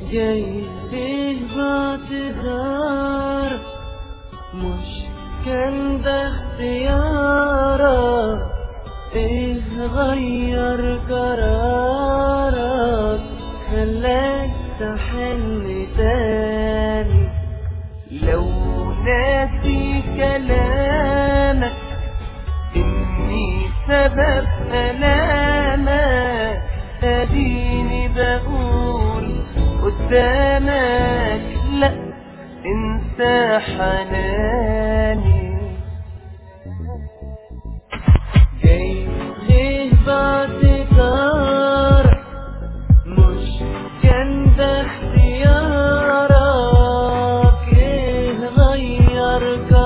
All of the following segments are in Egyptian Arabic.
جاي ليه باعتذار مش كان ده اختيارك ايه غير قرارك خلاك تحن تاني لو ناسي كلامك إني سبب ألامك أديني بقول قدامك لأ انسى حناني جاي ليه باعتذار مش كان ده اختيارك ايه غير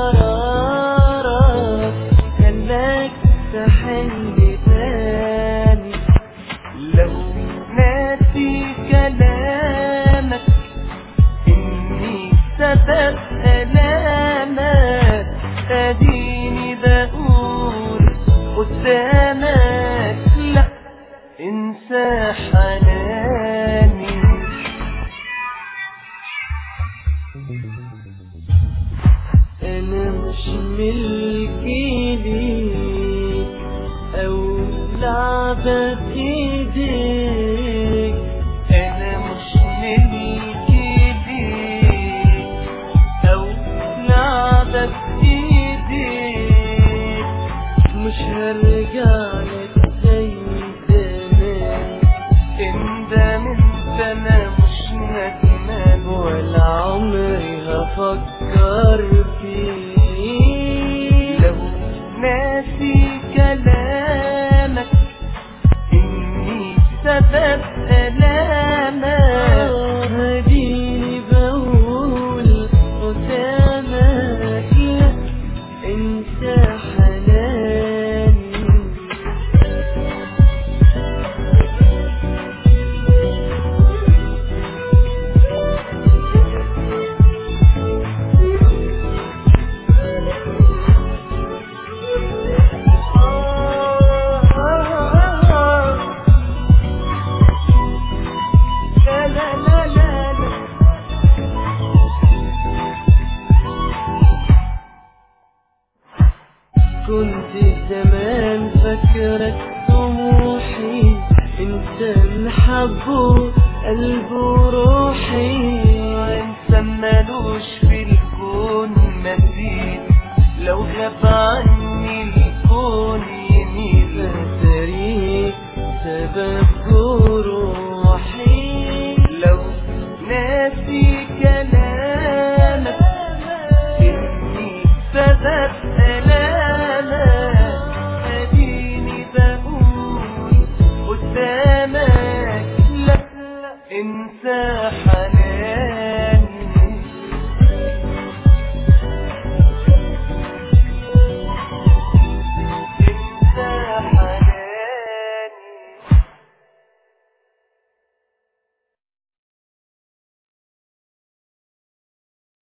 قرارك خلاك تحن تاني لو ناسي كلامك إني سبب ألامك أديني بقول قدامك لأ انسى حناني أنا مش ملكي ليك أو لعبة إيديك أنا مش ملكي ليك أو لعبة إيديك مش هرجع لك زي زمان اندم انت انا مش ندمان ولا عمري هفكر فيك لو ناسي كلامك اني سبب الامك هديني بقول قدامك لا انت حناني لا لا لا لا لا كنت زمان فاكرك طموحي انت محبه قلب وروحي انت مالوش في الكون مثيل لو غاب عني الكون يميل اتريك سبب جروحي لو ناسي كلامك إني سبب ألامك أديني بقول قدامك لا انسى